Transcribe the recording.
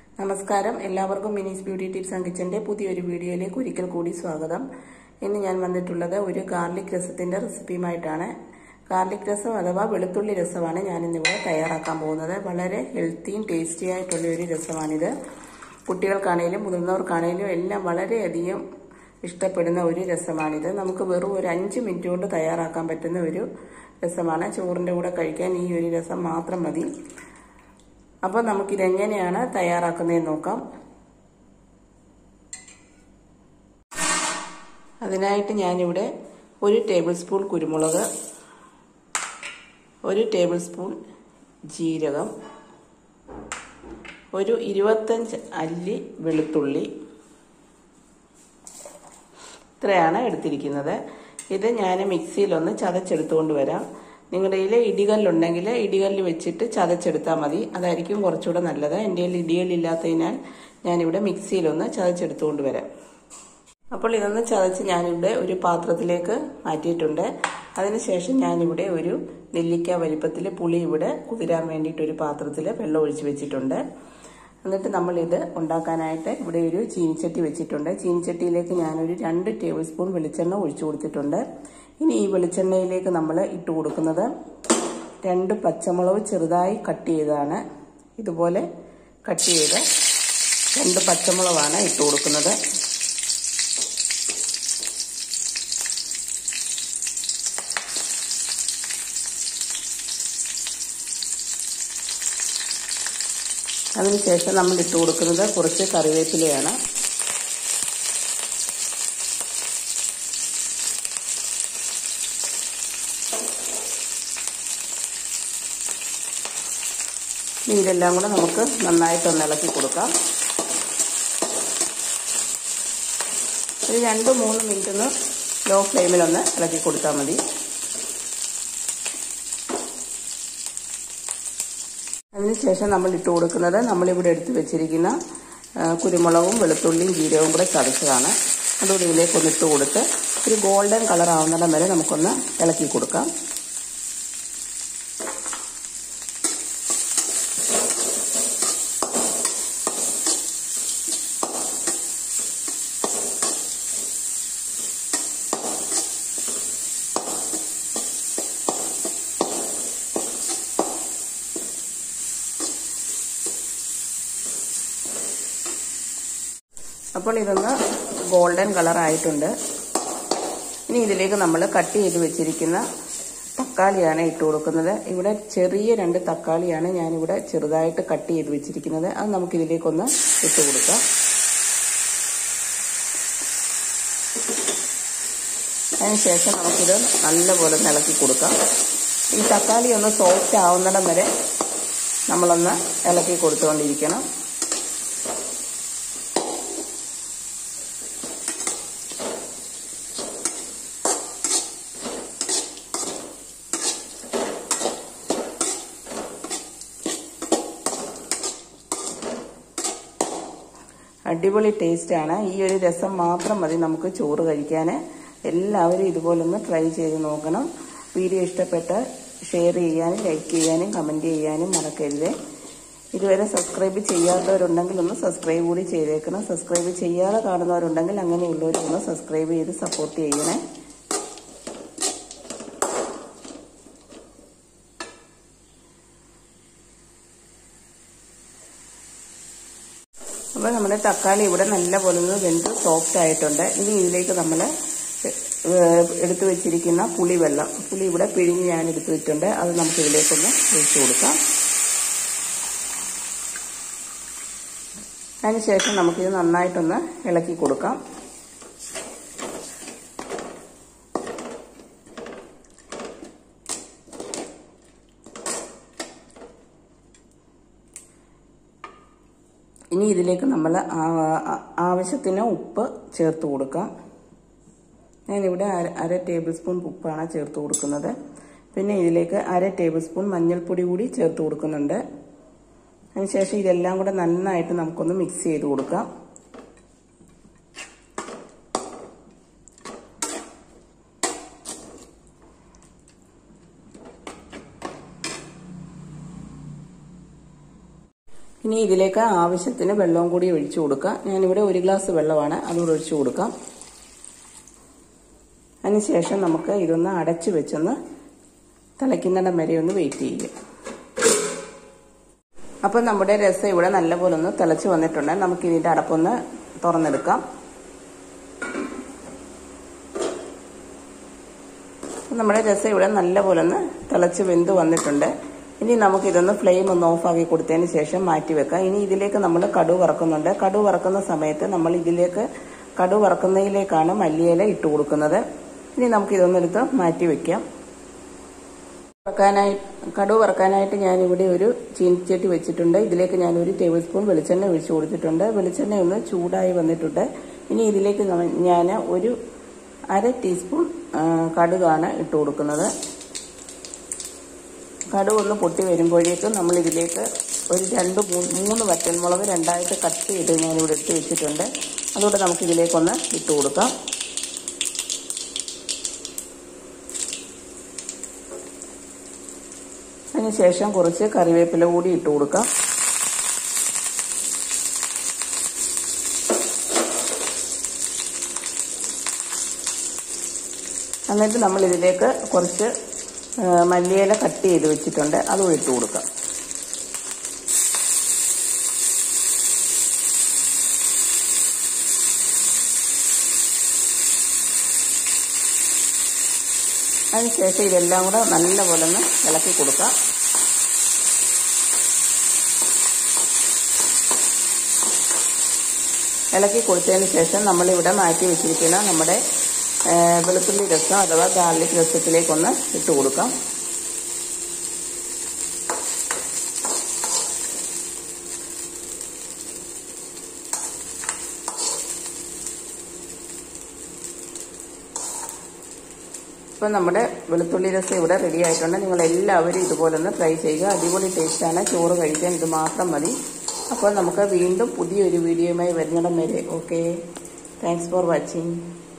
നമസ്കാരം എല്ലാവർക്കും Mini's beauty tips and കിച്ചന്റെ പുതിയൊരു വീഡിയോയിലേക്ക് ഒരിക്കൽ കൂടി സ്വാഗതം ഇന്ന് ഞാൻ വന്നിട്ടുള്ളത് ഒരു ഗാർലിക് രസത്തിന്റെ റെസിപ്പിയുമായിട്ടാണ് ഗാർലിക് രസം അഥവാ വെളുത്തുള്ളി രസമാണ് ഞാൻ ഇന്നിവിടെ തയ്യാറാക്കാൻ പോകുന്നത് വളരെ ഹെൽത്തിയും ടേസ്റ്റി ആയിട്ടുള്ള ഒരു രസമാണിത് കുട്ടികൾക്കാണേലും മുതിർന്നവർക്കാണേലും എല്ലാം വളരെയധികം ഇഷ്ടപ്പെടുന്ന ഒരു രസമാണിത് നമുക്ക് വെറും ഒരു അഞ്ച് മിനിറ്റ് കൊണ്ട് തയ്യാറാക്കാൻ പറ്റുന്ന ഒരു രസമാണ് ചോറിൻ്റെ കൂടെ കഴിക്കാൻ ഈ ഒരു രസം മാത്രം മതി അപ്പോൾ നമുക്കിതെങ്ങനെയാണ് തയ്യാറാക്കുന്നതെന്ന് നോക്കാം അതിനായിട്ട് ഞാനിവിടെ ഒരു ടേബിൾ സ്പൂൺ കുരുമുളക് ഒരു ടേബിൾ സ്പൂൺ ജീരകം ഒരു ഇരുപത്തഞ്ച് അല്ലി വെളുത്തുള്ളി ഇത്രയാണ് എടുത്തിരിക്കുന്നത് ഇത് ഞാൻ മിക്സിയിലൊന്ന് ചതച്ചെടുത്തുകൊണ്ട് വരാം നിങ്ങളുടെ കയ്യിൽ ഇടികല്ലുണ്ടെങ്കിൽ ഇടികല്ല് വെച്ചിട്ട് ചതച്ചെടുത്താൽ മതി അതായിരിക്കും കുറച്ചുകൂടെ നല്ലത് എൻ്റെ കയ്യിൽ ഇടികല്ലില്ലാത്തതിനാൽ ഞാനിവിടെ മിക്സിയിലൊന്ന് ചതച്ചെടുത്തുകൊണ്ട് വരാം അപ്പോൾ ഇതൊന്ന് ചതച്ച് ഞാനിവിടെ ഒരു പാത്രത്തിലേക്ക് മാറ്റിയിട്ടുണ്ട് അതിനുശേഷം ഞാനിവിടെ ഒരു നെല്ലിക്ക വലിപ്പത്തിൽ പുളി ഇവിടെ കുതിരാൻ വേണ്ടിയിട്ട് ഒരു പാത്രത്തിൽ വെള്ളം ഒഴിച്ച് വെച്ചിട്ടുണ്ട് എന്നിട്ട് നമ്മൾ ഇത് ഉണ്ടാക്കാനായിട്ട് ഇവിടെ ഒരു ചീനിച്ചട്ടി വെച്ചിട്ടുണ്ട് ചീനിച്ചട്ടിയിലേക്ക് ഞാനൊരു രണ്ട് ടേബിൾ സ്പൂൺ വെളിച്ചെണ്ണ ഒഴിച്ചു കൊടുത്തിട്ടുണ്ട് ഇനി ഈ വെളിച്ചെണ്ണയിലേക്ക് നമ്മൾ ഇട്ട് കൊടുക്കുന്നത് രണ്ട് പച്ചമുളക് ചെറുതായി കട്ട് ചെയ്തതാണ് ഇതുപോലെ കട്ട് ചെയ്ത് രണ്ട് പച്ചമുളകാണ് ഇട്ട് കൊടുക്കുന്നത് അതിനുശേഷം നമ്മൾ ഇട്ട് കൊടുക്കുന്നത് കുറച്ച് കറിവേപ്പിലയാണ് ഇതെല്ലാം കൂടെ നമുക്ക് നന്നായിട്ടൊന്ന് ഇളക്കി കൊടുക്കാം ഒരു രണ്ട് മൂന്ന് മിനിറ്റ് ഒന്ന് ലോ ഫ്ലെയിമിലൊന്ന് ഇളക്കി കൊടുത്താൽ മതി അതിനുശേഷം നമ്മൾ ഇട്ട് കൊടുക്കുന്നത് നമ്മളിവിടെ എടുത്ത് വെച്ചിരിക്കുന്ന കുരുമുളകും വെളുത്തുള്ളിയും ജീരകവും കൂടെ ചതച്ചതാണ് അതുകൂടി ഇതിലേക്കൊന്ന് ഇട്ട് കൊടുത്ത് ഒരു ഗോൾഡൻ കളർ ആവുന്നിടം വരെ നമുക്കൊന്ന് ഇളക്കി കൊടുക്കാം അപ്പോൾ ഇതൊന്ന് ഗോൾഡൻ കളർ ആയിട്ടുണ്ട് ഇനി ഇതിലേക്ക് നമ്മൾ കട്ട് ചെയ്ത് വെച്ചിരിക്കുന്ന തക്കാളിയാണ് ഇട്ട് കൊടുക്കുന്നത് ഇവിടെ ചെറിയ രണ്ട് തക്കാളിയാണ് ഞാനിവിടെ ചെറുതായിട്ട് കട്ട് ചെയ്ത് വെച്ചിരിക്കുന്നത് അത് നമുക്ക് ഇതിലേക്കൊന്ന് ഇട്ട് കൊടുക്കാം അതിനുശേഷം നമുക്കിത് നല്ലപോലെ ഇളക്കി കൊടുക്കാം ഈ തക്കാളി ഒന്ന് സോഫ്റ്റ് ആവുന്നിടം വരെ നമ്മളൊന്ന് ഇളക്കി കൊടുത്തുകൊണ്ടിരിക്കണം അടിപൊളി ടേസ്റ്റാണ് ഈ ഒരു രസം മാത്രം മതി നമുക്ക് ചോറ് കഴിക്കാൻ എല്ലാവരും ഇതുപോലൊന്ന് ട്രൈ ചെയ്ത് നോക്കണം വീഡിയോ ഇഷ്ടപ്പെട്ട ഷെയർ ചെയ്യാനും ലൈക്ക് ചെയ്യാനും കമൻറ്റ് ചെയ്യാനും മറക്കരുത് ഇതുവരെ സബ്സ്ക്രൈബ് ചെയ്യാത്തവരുണ്ടെങ്കിൽ ഒന്ന് സബ്സ്ക്രൈബ് കൂടി ചെയ്തേക്കണം സബ്സ്ക്രൈബ് ചെയ്യാതെ കാണുന്നവരുണ്ടെങ്കിൽ അങ്ങനെയുള്ളവരൊന്ന് സബ്സ്ക്രൈബ് ചെയ്ത് സപ്പോർട്ട് ചെയ്യണേ അപ്പോൾ നമ്മുടെ തക്കാളി ഇവിടെ നല്ലപോലെ ഒന്ന് വെന്ത് സോഫ്റ്റ് ആയിട്ടുണ്ട് ഇനി ഇതിലേക്ക് നമ്മൾ എടുത്തു വെച്ചിരിക്കുന്ന പുളിവെള്ളം പുളി ഇവിടെ പിഴിഞ്ഞ് ഞാൻ എടുത്തു വെച്ചിട്ടുണ്ട് അത് നമുക്ക് ഇതിലേക്കൊന്ന് ഒഴിച്ചു കൊടുക്കാം അതിനുശേഷം നമുക്കിത് നന്നായിട്ടൊന്ന് ഇളക്കി കൊടുക്കാം ഇനി ഇതിലേക്ക് നമ്മൾ ആവശ്യത്തിന് ഉപ്പ് ചേർത്ത് കൊടുക്കാം ഞാനിവിടെ അര അര ടേബിൾ സ്പൂൺ ഉപ്പാണ് ചേർത്ത് കൊടുക്കുന്നത് പിന്നെ ഇതിലേക്ക് അര ടേബിൾ സ്പൂൺ മഞ്ഞൾപ്പൊടി കൂടി ചേർത്ത് കൊടുക്കുന്നുണ്ട് അതിനുശേഷം ഇതെല്ലാം കൂടെ നന്നായിട്ട് നമുക്കൊന്ന് മിക്സ് ചെയ്ത് കൊടുക്കാം ഇനി ഇതിലേക്ക് ആവശ്യത്തിന് വെള്ളവും കൂടി ഒഴിച്ചു കൊടുക്കാം ഞാനിവിടെ ഒരു ഗ്ലാസ് വെള്ളമാണ് അതുകൂടെ ഒഴിച്ചു കൊടുക്കാം അതിനുശേഷം നമുക്ക് ഇതൊന്ന് അടച്ചു വെച്ചൊന്ന് തിളയ്ക്കുന്നിടം വരെ ഒന്ന് വെയിറ്റ് ചെയ്യുക അപ്പം നമ്മുടെ രസം ഇവിടെ നല്ലപോലെ ഒന്ന് തിളച്ച് വന്നിട്ടുണ്ട് നമുക്ക് ഇതിൻ്റെ അടപ്പൊന്ന് തുറന്നെടുക്കാം നമ്മുടെ രസം ഇവിടെ നല്ലപോലെ ഒന്ന് തിളച്ച് വെന്ത് വന്നിട്ടുണ്ട് ഇനി നമുക്കിതൊന്ന് ഫ്ലെയിം ഒന്ന് ഓഫാക്കി കൊടുത്തതിന് ശേഷം മാറ്റി വെക്കാം ഇനി ഇതിലേക്ക് നമ്മൾ കടു വറക്കുന്നുണ്ട് കടു വറക്കുന്ന സമയത്ത് നമ്മൾ ഇതിലേക്ക് കടു വറക്കുന്നതിലേക്കാണ് മല്ലിയില ഇട്ട് കൊടുക്കുന്നത് ഇനി നമുക്കിതൊന്നെടുത്ത് മാറ്റി വെക്കാം വറക്കാനായി കടു വറക്കാനായിട്ട് ഞാനിവിടെ ഒരു ചീനിച്ചട്ടി വെച്ചിട്ടുണ്ട് ഇതിലേക്ക് ഞാൻ ഒരു ടേബിൾ സ്പൂൺ വെളിച്ചെണ്ണ ഒഴിച്ചു കൊടുത്തിട്ടുണ്ട് വെളിച്ചെണ്ണ ഒന്ന് ചൂടായി വന്നിട്ടുണ്ട് ഇനി ഇതിലേക്ക് ഞാൻ ഒരു അര ടീസ്പൂൺ കടുകാണ് ഇട്ട് കൊടുക്കുന്നത് കടുക് ഒന്ന് പൊട്ടി വരുമ്പോഴേക്കും നമ്മൾ ഇതിലേക്ക് ഒരു രണ്ട് മൂന്ന് വറ്റൽമുളക് രണ്ടായിട്ട് കട്ട് ചെയ്ത് ഞാനിവിടെ ഇട്ട് വെച്ചിട്ടുണ്ട് അതുകൊണ്ട് നമുക്ക് ഇതിലേക്കൊന്ന് ഇട്ട് കൊടുക്കാം അതിനുശേഷം കുറച്ച് കറിവേപ്പില കൂടി ഇട്ട് കൊടുക്കാം എന്നിട്ട് നമ്മൾ ഇതിലേക്ക് കുറച്ച് മല്ലിയില കട്ട് ചെയ്ത് വെച്ചിട്ടുണ്ട് അതും ഇട്ട് കൊടുക്കാം അതിനുശേഷം ഇതെല്ലാം കൂടെ നല്ലപോലെ ഒന്ന് ഇളക്കി കൊടുക്കാം ഇളക്കി കൊടുത്തതിന് ശേഷം നമ്മളിവിടെ മാറ്റി വെച്ചിരിക്കുന്ന നമ്മുടെ വെളുത്തുള്ളി രസം അഥവാ ഗാർലിക് രസത്തിലേക്കൊന്ന് ഇട്ട് കൊടുക്കാം ഇപ്പം നമ്മുടെ വെളുത്തുള്ളി രസം ഇവിടെ റെഡി ആയിട്ടുണ്ട് നിങ്ങൾ എല്ലാവരും ഇതുപോലെ ഒന്ന് ട്രൈ ചെയ്യുക അടിപൊളി ടേസ്റ്റാണ് ചോറ് കഴിക്കാൻ ഇത് മാത്രം മതി അപ്പോൾ നമുക്ക് വീണ്ടും പുതിയൊരു വീഡിയോയുമായി വരുന്നിടം വരെ ഓക്കെ താങ്ക്സ് ഫോർ വാച്ചിങ്